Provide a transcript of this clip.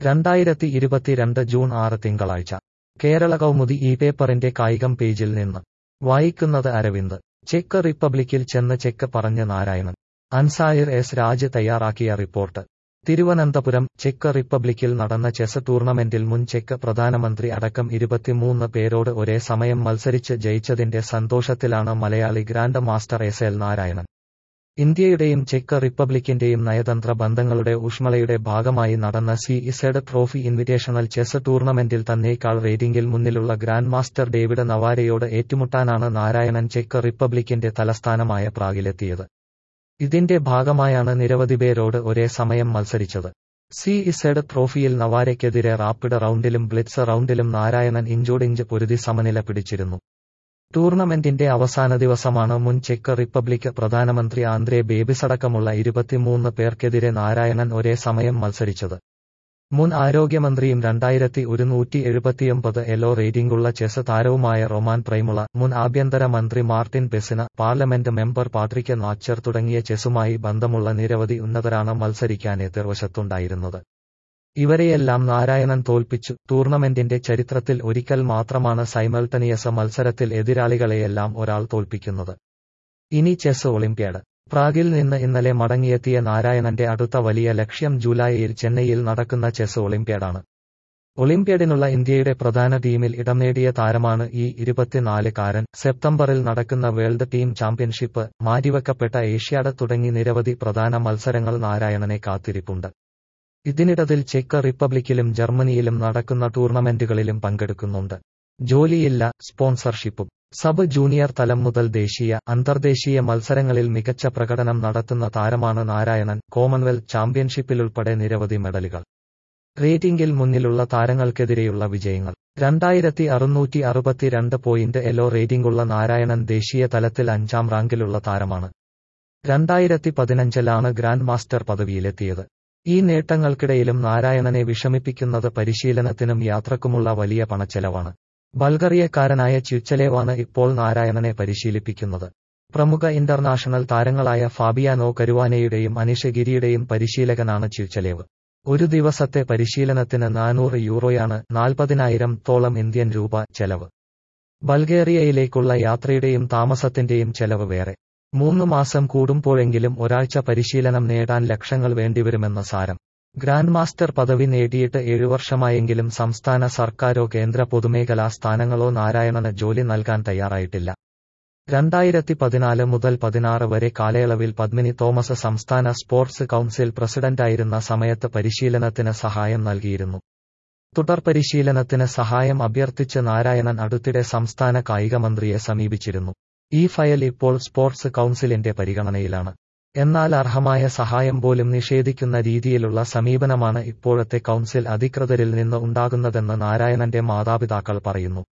രണ്ടായിരത്തി ഇരുപത്തിരണ്ട് ജൂൺ ആറ് തിങ്കളാഴ്ച കേരള കൗമുദി ഈ പേപ്പറിന്റെ കായികം പേജിൽ നിന്ന് വായിക്കുന്നത് അരവിന്ദ് ചെക്ക് റിപ്പബ്ലിക്കിൽ ചെന്ന് ചെക്ക് പറഞ്ഞ് നാരായണൻ അൻസായർ എസ് രാജ് തയ്യാറാക്കിയ റിപ്പോർട്ട് തിരുവനന്തപുരം ചെക്ക് റിപ്പബ്ലിക്കിൽ നടന്ന ചെസ് ടൂർണമെന്റിൽ മുൻ ചെക്ക് പ്രധാനമന്ത്രി അടക്കം ഇരുപത്തിമൂന്ന് പേരോട് ഒരേ സമയം മത്സരിച്ച് ജയിച്ചതിന്റെ സന്തോഷത്തിലാണ് Malayali grandmaster S L Narayanan ഇന്ത്യയുടെയും ചെക്ക് റിപ്പബ്ലിക്കിന്റെയും നയതന്ത്ര ബന്ധങ്ങളുടെ ഊഷ്മളയുടെ ഭാഗമായി നടന്ന C Z trophy invitational chess ടൂർണമെന്റിൽ തന്നേക്കാൾ റേറ്റിംഗിൽ മുന്നിലുള്ള ഗ്രാൻഡ് മാസ്റ്റർ ഡേവിഡ് നവാരയോട് ഏറ്റുമുട്ടാനാണ് നാരായണൻ ചെക്ക് റിപ്പബ്ലിക്കിന്റെ തലസ്ഥാനമായ പ്രാഗിലെത്തിയത് ഇതിന്റെ ഭാഗമായാണ് നിരവധി പേരോട് ഒരേ സമയം മത്സരിച്ചത് സി ഇസെഡ് ട്രോഫിയിൽ നവാരയ്ക്കെതിരെ റാപ്പിഡ് റൗണ്ടിലും ബ്ലിറ്റ്സ് റൗണ്ടിലും നാരായണൻ ഇഞ്ചോടിഞ്ച് പൊരുതി സമനില പിടിച്ചിരുന്നു ടൂർണമെന്റിന്റെ അവസാന ദിവസമാണ് മുൻ ചെക്ക് റിപ്പബ്ലിക് പ്രധാനമന്ത്രി ആന്ദ്രേ ബേബിസടക്കമുള്ള ഇരുപത്തിമൂന്ന് പേർക്കെതിരെ നാരായണൻ ഒരേ സമയം മത്സരിച്ചത് മുൻ ആരോഗ്യമന്ത്രിയും രണ്ടായിരത്തി ഒരുന്നൂറ്റി എഴുപത്തിയൊമ്പത് എലോ റേറ്റിംഗുള്ള ചെസ് താരവുമായ റൊമാൻ പ്രൈമുള മുൻ ആഭ്യന്തര മന്ത്രി Martin Pecina parliament member Patrick Nacher തുടങ്ങിയ ചെസ്സുമായി ബന്ധമുള്ള നിരവധി ഉന്നതരാണ് മത്സരിക്കാൻ എതിർവശത്തുണ്ടായിരുന്നത് ഇവരെയെല്ലാം നാരായണൻ തോൽപ്പിച്ചു ടൂർണമെന്റിന്റെ ചരിത്രത്തിൽ ഒരിക്കൽ മാത്രമാണ് സൈമൾട്ടനിയസ് മത്സരത്തിൽ എതിരാളികളെയെല്ലാം ഒരാൾ തോൽപ്പിക്കുന്നത് ഇനി ചെസ് ഒളിമ്പ്യാഡ് പ്രാഗിൽ നിന്ന് ഇന്നലെ മടങ്ങിയെത്തിയ നാരായണന്റെ അടുത്ത വലിയ ലക്ഷ്യം ജൂലൈയിൽ ചെന്നൈയിൽ നടക്കുന്ന ചെസ് ഒളിമ്പ്യാഡാണ് ഒളിമ്പ്യാഡിനുള്ള ഇന്ത്യയുടെ പ്രധാന ടീമിൽ ഇടം നേടിയ താരമാണ് ഈ ഇരുപത്തിനാലുകാരൻ സെപ്റ്റംബറിൽ നടക്കുന്ന വേൾഡ് ടീം ചാമ്പ്യൻഷിപ്പ് മാറ്റിവെക്കപ്പെട്ട ഏഷ്യാഡ് തുടങ്ങി നിരവധി പ്രധാന മത്സരങ്ങൾ നാരായണനെ കാത്തിരിപ്പുണ്ട് ഇതിനിടയിൽ ചെക്ക് റിപ്പബ്ലിക്കിലും ജർമ്മനിയിലും നടക്കുന്ന ടൂർണമെന്റുകളിലും പങ്കെടുക്കുന്നുണ്ട് ജോലിയില്ല സ്പോൺസർഷിപ്പും സബ് ജൂനിയർ തലം മുതൽ ദേശീയ അന്തർദേശീയ മത്സരങ്ങളിൽ മികച്ച പ്രകടനം നടത്തുന്ന താരമാണ് നാരായണൻ കോമൺവെൽത്ത് ചാമ്പ്യൻഷിപ്പിലുൾപ്പെടെ നിരവധി മെഡലുകൾ റേറ്റിംഗിൽ മുന്നിലുള്ള താരങ്ങൾക്കെതിരെയുള്ള വിജയങ്ങൾ രണ്ടായിരത്തി അറുന്നൂറ്റി അറുപത്തിരണ്ട് പോയിന്റ് എലോ റേറ്റിംഗുള്ള നാരായണൻ ദേശീയ തലത്തിൽ അഞ്ചാം റാങ്കിലുള്ള താരമാണ് രണ്ടായിരത്തി പതിനഞ്ചിലാണ് ഗ്രാൻഡ് മാസ്റ്റർ പദവിയിലെത്തിയത് ഈ നേട്ടങ്ങൾക്കിടയിലും നാരായണനെ വിഷമിപ്പിക്കുന്നത് പരിശീലനത്തിനും യാത്രക്കുമുള്ള വലിയ പണച്ചെലവാണ് ബൾഗറിയക്കാരനായ ച്യുച്ചലേവാണ് ഇപ്പോൾ നാരായണനെ പരിശീലിപ്പിക്കുന്നത് പ്രമുഖ ഇന്റർനാഷണൽ താരങ്ങളായ ഫാബിയാനോ കരുവാനയുടെയും അനിഷ ഗിരിയുടെയും പരിശീലകനാണ് ച്യുച്ചലേവ് ഒരു ദിവസത്തെ പരിശീലനത്തിന് നാനൂറ് യൂറോയാണ് നാൽപ്പതിനായിരം തോളം ഇന്ത്യൻ രൂപ ചെലവ് ബൾഗേറിയയിലേക്കുള്ള യാത്രയുടെയും താമസത്തിന്റെയും ചെലവ് വേറെ മൂന്ന് മാസം കൂടുമ്പോഴെങ്കിലും ഒരാഴ്ച പരിശീലനം നേടാൻ ലക്ഷങ്ങൾ വേണ്ടിവരുമെന്ന സാരം ഗ്രാൻഡ് മാസ്റ്റർ പദവി നേടിയിട്ട് ഏഴു വർഷമായെങ്കിലും സംസ്ഥാന സർക്കാരോ കേന്ദ്ര പൊതുമേഖലാ സ്ഥാനങ്ങളോ നാരായണന് ജോലി നൽകാൻ തയ്യാറായിട്ടില്ല രണ്ടായിരത്തി പതിനാല് മുതൽ പതിനാറ് വരെ കാലയളവിൽ പത്മിനി തോമസ് സംസ്ഥാന സ്പോർട്സ് കൌൺസിൽ പ്രസിഡന്റായിരുന്ന സമയത്ത് പരിശീലനത്തിന് സഹായം നൽകിയിരുന്നു തുടർ പരിശീലനത്തിന് സഹായം അഭ്യർത്ഥിച്ച് നാരായണൻ അടുത്തിടെ സംസ്ഥാന കായിക മന്ത്രിയെ സമീപിച്ചിരുന്നു ഈ ഫയൽ ഇപ്പോൾ സ്പോർട്സ് കൌൺസിലിന്റെ പരിഗണനയിലാണ് എന്നാൽ അർഹമായ സഹായം പോലും നിഷേധിക്കുന്ന രീതിയിലുള്ള സമീപനമാണ് ഇപ്പോഴത്തെ കൌൺസിൽ അധികൃതരിൽ നിന്ന് ഉണ്ടാകുന്നതെന്ന് നാരായണന്റെ മാതാപിതാക്കൾ പറയുന്നു